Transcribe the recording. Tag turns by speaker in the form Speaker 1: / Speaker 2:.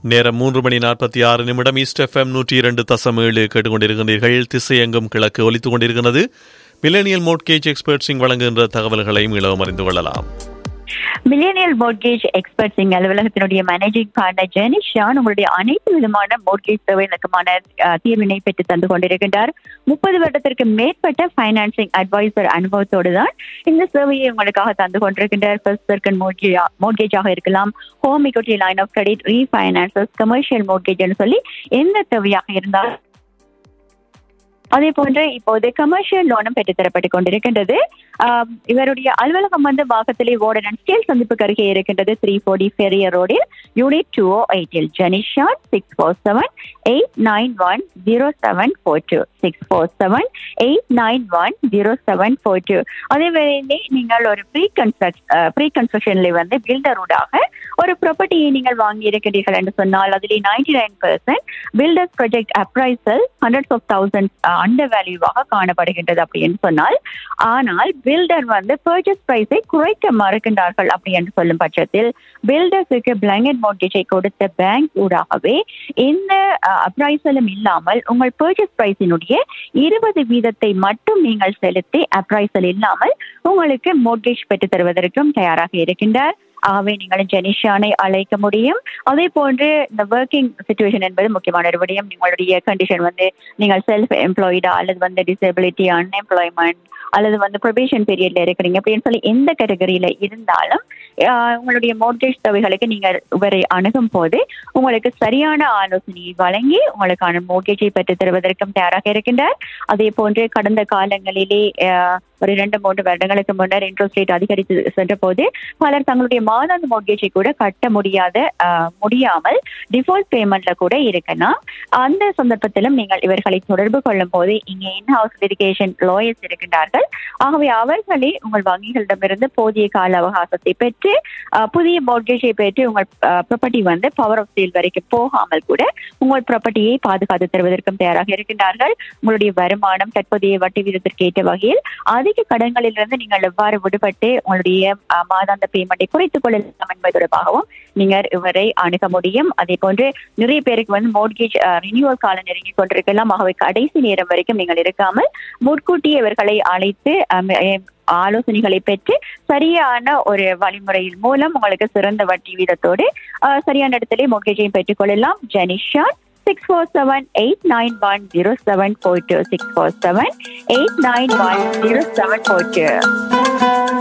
Speaker 1: நேரம் மூன்று மணி நாற்பத்தி ஆறு நிமிடம் ஈஸ்ட் எஃப்எம் நூற்றி இரண்டு தசம் ஏழு கேட்டுக்கொண்டிருக்கிறீர்கள் திசையெங்கும் கிழக்கு ஒலித்துக் கொண்டிருக்கிறது மில்லேனியல் மோட்கேஜ் எக்ஸ்பர்ட்ஸிங் வழங்குகின்ற தகவல்களையும் இளவும் அறிந்து கொள்ளலாம்
Speaker 2: மில்லியனியல் மோர்கேஜ் எக்ஸ்பர்ட்ஸிங் அலுவலகத்தினுடைய மேனேஜிங் பார்ட்னர் ஜெனிஷான் உங்களுடைய அனைத்து விதமான மோர்கேஜ் தேவைகளுக்குமான அஹ், தீர்வினை பெற்று தந்து கொண்டிருக்கின்றார் முப்பது வருடத்திற்கு மேற்பட்ட ஃபைனான்சிங் அட்வைசர் அனுபவத்தோடு தான் இந்த சேவையை உங்களுக்காக தந்து கொண்டிருக்கின்றார் ஃபர்ஸ்ட் சர்க்கன் மோர்கேஜாக இருக்கலாம் home equity line of credit refinances commercial மோர்கேஜ்னு சொல்லி எந்த தேவையாக இருந்தாலும் அதே போன்று இப்போது கமர்ஷியல் லோனும் பெற்றுத்தரப்பட்டுக் கொண்டிருக்கின்றது ஆம், இவருடைய அலுவலகம் வந்து வாகத்திலே ஓடனன் ஸ்டீல் சந்திப்புக்கு அருகே இருக்கின்றது த்ரீ ஃபோர்டி ஃபெரியர் ரோடில் யூனிட் டூ ஓ எயிட்டில் Jenisha six four seven eight nine one zero seven four two six four seven eight nine one zero seven four two அதே வேளையிலே நீங்கள் ஒரு ப்ரீ கன்ஸ்ட்ரக்ட் ப்ரீ கன்ஸ்ட்ரக்ஷன்ல வந்து பில்டருடாக ஒரு ப்ராப்பர்ட்டியை நீங்கள் வாங்கி இருக்கின்றீர்கள் என்று சொன்னால் அதிலே ninety nine percent builders project appraisal hundreds of thousand under வேல்யூவாக காணப்படுகின்றது அப்படின்னு சொன்னால் ஆனால் பில்டர் வந்து பர்ச்சேஸ் பிரைஸை குறைக்க மறுக்கின்றார்கள் அப்படி என்று சொல்லும் பட்சத்தில் பில்டர்ஸுக்கு பிளாங்கட் மோர்கேஜை கொடுத்த பேங்க் ஊடாகவே இந்த அப்ரைசலும் இல்லாமல் உங்கள் பர்ச்சேஸ் பிரைஸினுடைய இருபது வீதத்தை மட்டும் நீங்கள் செலுத்தி அப்ரைசல் இல்லாமல் உங்களுக்கு மோர்கேஜ் பெற்றுத் தருவதற்கும் தயாராக இருக்கின்றார் ஆகவே நீங்கள் ஜெனிஷானை அழைக்க முடியும் அதே போன்று இந்த ஒர்க்கிங் சுச்சுவேஷன் என்பது முக்கியமான ஒரு விடயம் உங்களுடைய கண்டிஷன் வந்து நீங்கள் செல்ஃப் எம்ப்ளாய்டா அல்லது வந்து டிசபிலிட்டி அன்எம்ப்ளாய்மெண்ட் அல்லது வந்து ப்ரொபேஷன் பீரியட்ல இருக்கிறீங்க அப்படின்னு சொல்லி எந்த கேட்டகரியில இருந்தாலும் ஆஹ், உங்களுடைய மோர்கேஜ் தேவைகளுக்கு நீங்கள் இவரை அணுகும் போது உங்களுக்கு சரியான ஆலோசனையை வழங்கி உங்களுக்கான மோர்கேஜை பெற்றுத் தருவதற்கும் தயாராக இருக்கின்றார் அதே போன்று கடந்த காலங்களிலே ஆஹ், ஒரு இரண்டு மூன்று வருடங்களுக்கு முன்னர் இன்ட்ரெஸ்ட் ரேட் அதிகரித்து சென்ற போது பலர் தங்களுடைய மாதாந்த மோர்கேஜை கூட கட்ட முடியாத ஆஹ், முடியாமல் டிஃபால்ட் பேமெண்ட்ல கூட இருக்கலாம் அந்த சந்தர்ப்பத்திலும் நீங்கள் இவர்களை தொடர்பு கொள்ளும் போது இங்கே இன் ஹவுஸ் லிட்டிகேஷன் லாயர்ஸ் இருக்கின்றார்கள் ஆகவே அவர்களே உங்கள் வங்கிகளிடமிருந்து போதிய கால அவகாசத்தை பெற்று ஆஹ், புதிய மோர்கேஜை பெற்று உங்கள் ப்ராப்பர்ட்டி வந்து பவர் ஆஃப் சேல் வரைக்கும் போகாமல் கூட உங்கள் ப்ராப்பர்ட்டியை பாதுகாத்து தருவதற்கும் தயாராக இருக்கின்றார்கள் உங்களுடைய வருமானம் தற்போதைய வட்டி வீதத்திற்கு ஏற்ற வகையில் அதிக கடன்களிலிருந்து நீங்கள் எவ்வாறு விடுபட்டு உங்களுடைய ஆஹ், மாதாந்த பேமெண்ட்டை குறைத்துக் கொள்ளலாம் என்பது தொடர்பாகவும் நீங்கள் இவரை அணுக முடியும் அதே போன்று நிறைய பேருக்கு வந்து மோட்கேஜ் ரினியூவல் காலம் நெருங்கி கொண்டிருக்கலாம் ஆகவே கடைசி நேரம் வரைக்கும் நீங்கள் இருக்காமல் முன்கூட்டியே இவர்களை அழைத்து ஆம், எம், ஆலோசனைகளை பெற்று சரியான ஒரு வழிமுறையின் மூலம் உங்களுக்கு சிறந்த வட்டி வீதத்தோடு ஆஹ், சரியான இடத்திலே மோட்கேஜையும் பெற்றுக் கொள்ளலாம் Jenisha six four seven eight nine one zero seven four two six four seven eight nine one zero seven four two